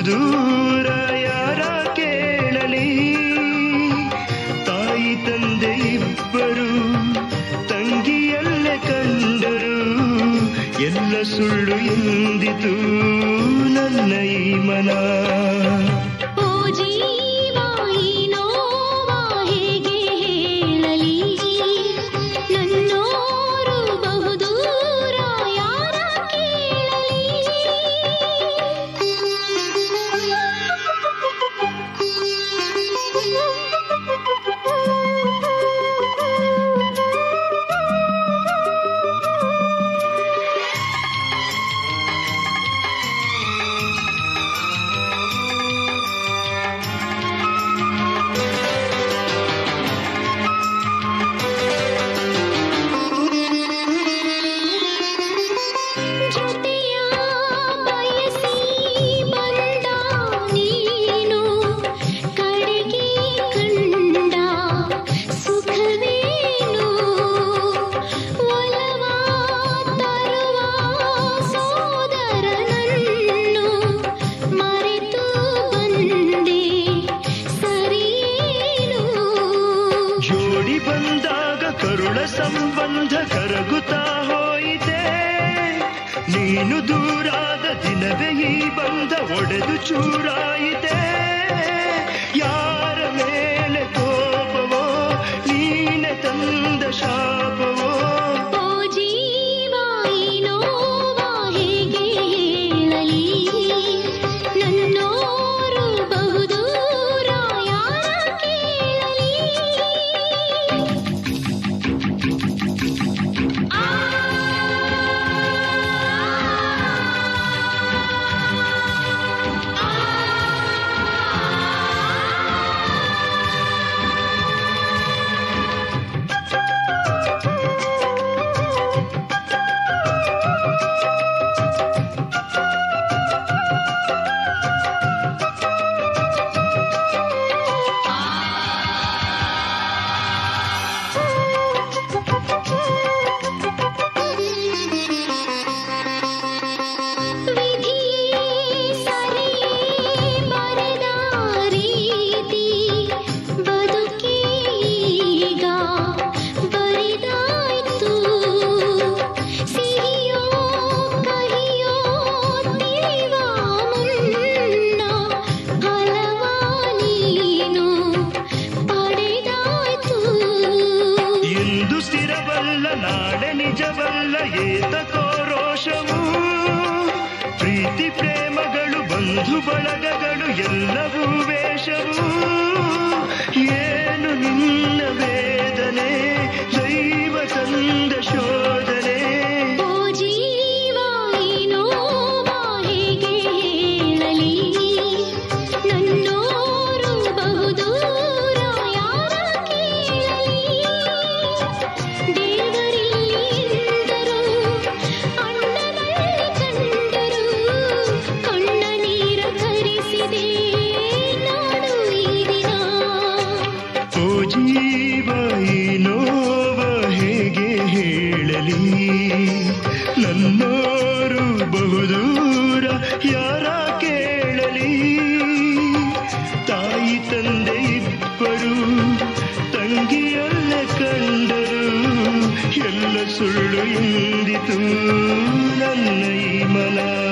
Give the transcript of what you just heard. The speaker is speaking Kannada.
ಬಹುದೂರ ಯಾರ ಕೇಳಲಿ ತಾಯಿ ತಂದೆ ಇಬ್ಬರು ತಂಗಿಯಲ್ಲೇ ಕಂಡರು ಎಲ್ಲ ಸುಳ್ಳು ಎಂದಿತು ನನ್ನ ಈ ಮನ ಓ ಜೀವ ಈ ನೋವ ಹೇಗೆ ಹೇಳಲಿ ನನ್ನೋರು ಬಹುದೂರ ಯಾರ ಜೊತೆಯ ಬಯಸಿ ಬಂದ ನೀನು ಕಡೆಗೆ ಕಂಡ ಸುಖವೇನು ಒಲವ ತರುವ ಸೋದರನನ್ನು ಮರೆತು ಬಂದೆ ಸರಿಯೇನು ಜೋಡಿ ಬಂದಾಗ ಕರುಳ ಸಂಬಂಧ ಕರಗುತ್ತಾ ಹೋಯಿತೆ ನೀನು ದೂರಾದ ದಿನವೇ ಈ ಬಂಧ ಒಡೆದು ಚೂರಾಯಿತೆ ಯಾರ ಮೇಲೆ ಕೋಪವೋ ನೀನೆ ತಂದ ಶಾಪವೋ ಓ ಜೀವ ಈ ನೋವ ಹೇಗೆ ಹೇಳಲಿ ನನ್ನೋರು ಬಹುದೂರ ಯಾರ ಕೇಳಲಿ ವಿಧಿಯೇ ಸರಿಯೇ ಬರೆದ ರೀತಿ ಬದುಕೀಗ ಬರಿದಾಯ್ತು ಸಿಹಿಯೋ ಕಹಿಯೋ ತಿಳಿವ ಮುನ್ನ ಫಲವ ನೀನು ಪಡೆದಾಯ್ತು ಇಂದು ಸ್ಥಿರವಲ್ಲ ನಾಳೆ ನಿಜವಲ್ಲ ಏತಕೋ ರೋಷವು ಪ್ರೀತಿ ಪ್ರೇಮಗಳು ಬಂಧು ಬಳಗಗಳು ಎಲ್ಲವೂ ವೇಷವು ಏನು ನಿನ್ನ ವೇದನೆ ದೈವ ತಂದ ಶೋಧನೆ ಓ ಜೀವ ಈ ನೋವ ಹೇಗೆ ಹೇಳಲಿ ನನ್ನೋರು ಬಹುದೂರ ಯಾರ ಕೇಳಲಿ ದೇವರಿಲ್ಲಿಂದರು ಅಣ್ಣನಲ್ಲಿ ಕಂಡರು ಕಣ್ಣ ನೀರ ಕರೆಸಿದೆ ನಾಡು ಈ ದಿನ ಓ ಜೀವ ಈ ನೋವ ಹೇಗೆ ಹೇಳಲಿ ನನ್ನೋರು ಬಹುದೂರ ಯಾರ ಕೇಳಲಿ ತಾಯಿ ತಂದೆ ಇಬ್ಬರು ತಂಗಿಯಲ್ಲ ಕಂಡರು ಎಲ್ಲ ಸುಳ್ಳು ಎಂದಿತು ನನ್ನ ಈ ಮನ